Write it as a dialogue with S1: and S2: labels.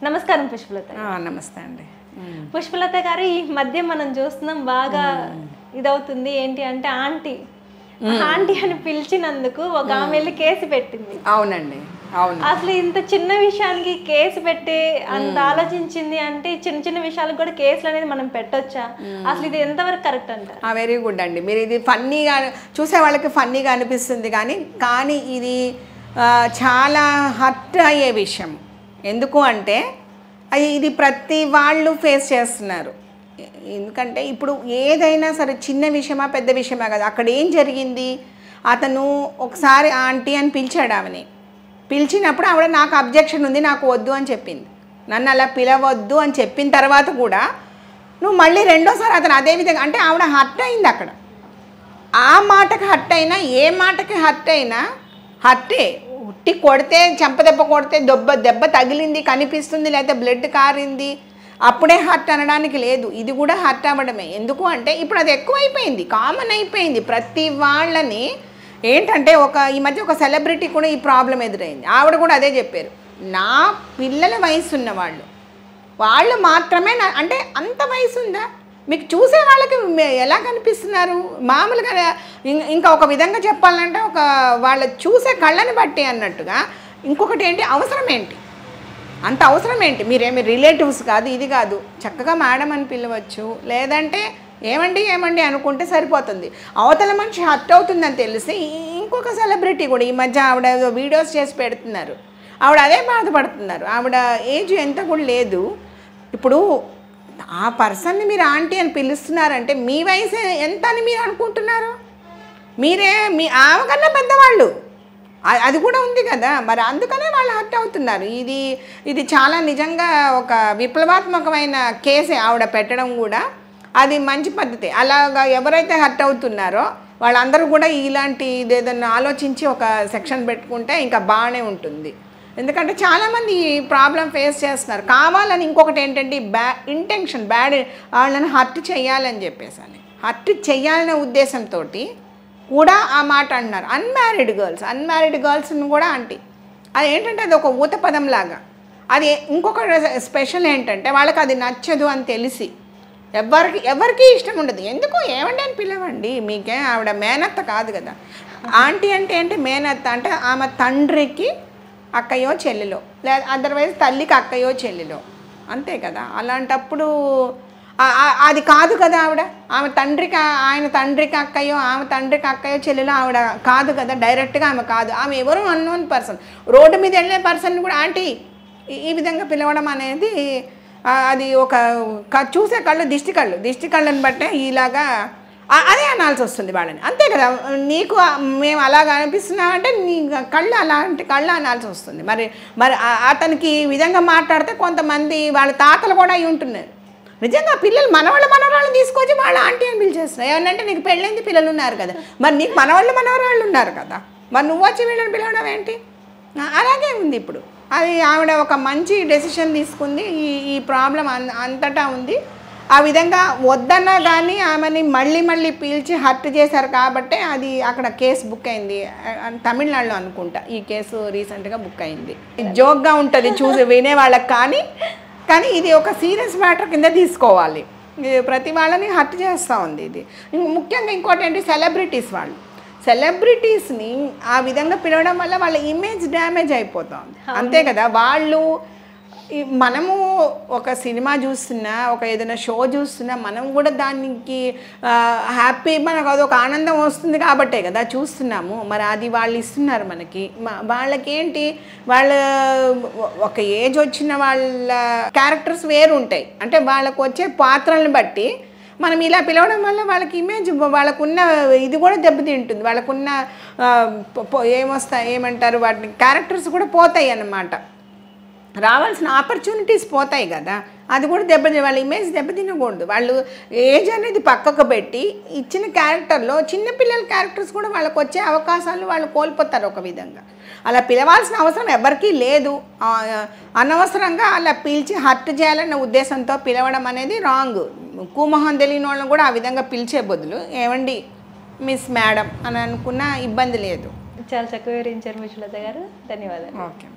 S1: నమస్కారం పుష్పలత
S2: ఆ, నమస్తే అండి ఉమ్.
S1: పుష్పలత గారు ఈ మధ్య మనం చూస్తున్నాం బాగా ఇదవుతుంది ఏంటి అంటే ఆంటీ ఆంటీ అని పిలిచినందుకు ఒక ఆమె వెళ్ళి కేసు పెట్టింది
S2: అవునండి అవును
S1: అసలు ఇంత చిన్న విషయానికి కేసు పెట్టి అంత ఆలోచించింది అంటే ఈ చిన్న చిన్న విషయాలకు కూడా కేసులు అనేది మనం పెట్టొచ్చా అసలు ఇది ఎంతవరకు కరెక్ట్ అంటారు
S2: వెరీ గుడ్ అండి మీరు ఇది ఫన్నీగా చూసే వాళ్ళకి ఫన్నీగా అనిపిస్తుంది కానీ కానీ ఇది ఆ, చాలా హర్ట్ అయ్యే విషయం ఎందుకు అంటే అది ఇది ప్రతి వాళ్ళు ఫేస్ చేస్తున్నారు ఎ- ఎందుకంటే ఇప్పుడు ఏదైనా సరే చిన్న విషయమా పెద్ద విషయమా కదా అక్కడ ఏం జరిగింది అతను ఒకసారి ఆంటీ అని పిలిచాడు ఆమెని పిలిచినప్పుడు ఆవిడ నాకు అబ్జెక్షన్ ఉంది నాకు వద్దు అని చెప్పింది నన్ను అలా పిలవద్దు అని చెప్పిన తర్వాత కూడా నువ్వు మళ్ళీ రెండోసారి అతను అదే విధంగా అంటే ఆవిడ హర్ట్ అయింది అక్కడ ఆ మాటకి హర్ట్ అయినా ఏ మాటకి హర్ట్ అయినా హర్టే ఉట్టి కొడితే చెంపదెబ్బ కొడితే దెబ్బ దెబ్బ తగిలింది కనిపిస్తుంది లేకపోతే బ్లడ్ కారింది అప్పుడే హర్ట్ అనడానికి లేదు ఇది కూడా హర్ట్ అవ్వడమే ఎందుకు అంటే ఇప్పుడు అది ఎక్కువైపోయింది కామన్ అయిపోయింది ప్రతి వాళ్ళని ఏంటంటే ఒక ఈ మధ్య ఒక సెలబ్రిటీ కూడా ఈ ప్రాబ్లం ఎదురైంది ఆవిడ కూడా అదే చెప్పారు నా పిల్లల వయసు ఉన్న వాళ్ళు వాళ్ళు మాత్రమే నా అంటే అంత వయసు ఉందా మీకు చూసే వాళ్ళకి మే- ఎలా కనిపిస్తున్నారు మామూలుగా ఇం- ఇంకా ఒక విధంగా చెప్పాలంటే ఒక వాళ్ళ చూసే కళ్ళని బట్టి అన్నట్టుగా ఇంకొకటి ఏంటి అవసరం ఏంటి అంత అవసరం ఏంటి మీరేమి రిలేటివ్స్ కాదు ఇది కాదు చక్కగా మేడం అని పిలవచ్చు లేదంటే ఏమండి ఏమండి అనుకుంటే సరిపోతుంది అవతల మనిషి హర్ట్ అవుతుందని తెలిసి ఇ- ఇంకొక సెలబ్రిటీ కూడా ఈ మధ్య ఆవిడ ఏదో వీడియోస్ చేసి పెడుతున్నారు ఆవిడ అదే బాధపడుతున్నారు ఆవిడ ఏజ్ ఎంత కూడా లేదు ఇప్పుడు ఆ పర్సన్ని మీరు ఆంటీ అని పిలుస్తున్నారంటే మీ వయసు ఎంత అని మీరు అనుకుంటున్నారు మీరే మీ ఆమె కన్నా పెద్దవాళ్ళు అ- అది కూడా ఉంది కదా మరి అందుకనే వాళ్ళు హర్ట్ అవుతున్నారు ఇది ఇది చాలా నిజంగా ఒక విప్లవాత్మకమైన కేసే ఆవిడ పెట్టడం కూడా అది మంచి పద్ధతి అలాగా ఎవరైతే హర్ట్ అవుతున్నారో వాళ్ళందరూ కూడా ఇలాంటి ఏదైనా ఆలోచించి ఒక సెక్షన్ పెట్టుకుంటే ఇంకా బాగానే ఉంటుంది ఎందుకంటే చాలామంది ఈ ప్రాబ్లం ఫేస్ చేస్తున్నారు కావాలని ఇంకొకటి ఏంటంటే బ్యా ఇంటెన్షన్ బ్యాడ్ వాళ్ళని హర్ట్ చేయాలని చెప్పేసి అని హర్ట్ చేయాలనే ఉద్దేశంతో కూడా ఆ మాట అంటున్నారు అన్మ్యారీడ్ గర్ల్స్ అన్మ్యారీడ్ గర్ల్స్ని కూడా ఆంటీ అది ఏంటంటే అది ఒక ఊత పదం లాగా అది ఇంకొక స్పెషల్ ఏంటంటే వాళ్ళకి అది నచ్చదు అని తెలిసి ఎవరికి ఎవరికి ఇష్టం ఉండదు ఎందుకు ఏమండి అని పిలవండి మీకే ఆవిడ మేనత్త కాదు కదా ఆంటీ అంటే ఏంటి మేనత్త అంటే ఆమె తండ్రికి అక్కయ్యో చెల్లెలో లేదా అదర్వైజ్ తల్లికి అక్కయ్యో చెల్లెలో అంతే కదా అలాంటప్పుడు ఆ- ఆ- అది కాదు కదా ఆవిడ ఆమె తండ్రికి ఆ- ఆయన తండ్రికి అక్కయ్యో ఆమె తండ్రికి అక్కయ్యో చెల్లెలో ఆవిడ కాదు కదా డైరెక్ట్గా ఆమె కాదు ఆమె ఎవరు అన్నోన్ పర్సన్ రోడ్డు మీద వెళ్ళే పర్సన్ కూడా ఆంటీ ఈ- ఈ విధంగా పిలవడం అనేది ఆ, అది ఒక క- చూసే కళ్ళు దిష్టి కళ్ళు దిష్టి కళ్ళని బట్టే ఇలాగా ఆ- అదే అనాల్సి వస్తుంది వాళ్ళని అంతే కదా నీకు ఆ- మేము అలాగ అనిపిస్తున్నామంటే నీ కళ్ళు అలాంటి కళ్ళు అనాల్సి వస్తుంది మరి మరి ఆ- అతనికి ఈ విధంగా మాట్లాడితే కొంతమంది వాళ్ళ తాతలు కూడా అయి ఉంటున్నారు నిజంగా పిల్లలు మనవాళ్ళు మనవరాళ్ళు తీసుకొచ్చి వాళ్ళ ఆంటీ అని పిలిచేస్తున్నారు ఏమన్నంటే నీకు పెళ్ళైంది పిల్లలు ఉన్నారు కదా మరి నీకు మనవాళ్ళు మనవరాళ్ళు ఉన్నారు కదా మరి నువ్వు వచ్చి వీళ్ళని పిలవడం ఏంటి ఆ, అలాగే ఉంది ఇప్పుడు అది ఆవిడ ఒక మంచి డెసిషన్ తీసుకుంది ఈ ఈ ప్రాబ్లం అన్ అంతటా ఉంది ఆ విధంగా వద్దన్నా కానీ ఆమెని మళ్ళీ మళ్ళీ పీల్చి హర్ట్ చేశారు కాబట్టే అది అక్కడ కేసు బుక్ అయింది ఆ, ఆ, తమిళనాడులో అనుకుంటా ఈ కేసు రీసెంట్గా బుక్ అయింది జోక్గా ఉంటుంది చూసి వినే వాళ్ళకి కానీ కానీ ఇది ఒక సీరియస్ మ్యాటర్ కింద తీసుకోవాలి ఇది ప్రతి వాళ్ళని హర్ట్ చేస్తూ ఉంది ఇది ఇంక ముఖ్యంగా ఇంకోటి ఏంటి సెలబ్రిటీస్ వాళ్ళు సెలబ్రిటీస్ని ఆ విధంగా పిలవడం వల్ల వాళ్ళ ఇమేజ్ డ్యామేజ్ అయిపోతుంది అంతే కదా వాళ్ళు ఈ మనము ఒక సినిమా చూస్తున్నా ఒక ఏదైనా షో చూస్తున్నా మనం కూడా దానికి హ్యాపీ మనకు అదొక ఆనందం వస్తుంది కాబట్టే కదా చూస్తున్నాము మరి అది వాళ్ళు ఇస్తున్నారు మనకి మ- వాళ్ళకేంటి వాళ్ళ ఒక ఏజ్ వచ్చిన వాళ్ళ క్యారెక్టర్స్ వేరు ఉంటాయి అంటే వాళ్ళకు వచ్చే పాత్రలను బట్టి మనం ఇలా పిలవడం వల్ల వాళ్ళకి ఇమేజ్ వాళ్ళకున్న ఇది కూడా దెబ్బతింటుంది వాళ్ళకున్న ఆ, పొ- పొ- ఏమొస్తాయి ఏమంటారు వాటిని క్యారెక్టర్స్ కూడా పోతాయి అన్నమాట రావాల్సిన ఆపర్చునిటీస్ పోతాయి కదా అది కూడా దెబ్బ వాళ్ళ ఇమేజ్ దెబ్బతినకూడదు వాళ్ళు ఏజ్ అనేది పక్కకు పెట్టి ఇచ్చిన క్యారెక్టర్లో చిన్నపిల్లల క్యారెక్టర్స్ కూడా వాళ్ళకి వచ్చే అవకాశాలు వాళ్ళు కోల్పోతారు ఒక విధంగా అలా పిలవాల్సిన అవసరం ఎవరికీ లేదు ఆ, అనవసరంగా అలా పిలిచి హర్ట్ చేయాలన్న ఉద్దేశంతో పిలవడం అనేది రాంగ్ కూమొహం తెలియని వాళ్ళని కూడా ఆ విధంగా పిలిచే బదులు ఏమండి మిస్ మేడం అని అనుకున్న ఇబ్బంది లేదు
S1: చాలా చక్కగా వివరించారు మిషులత గారు ధన్యవాదాలు
S2: ఓకే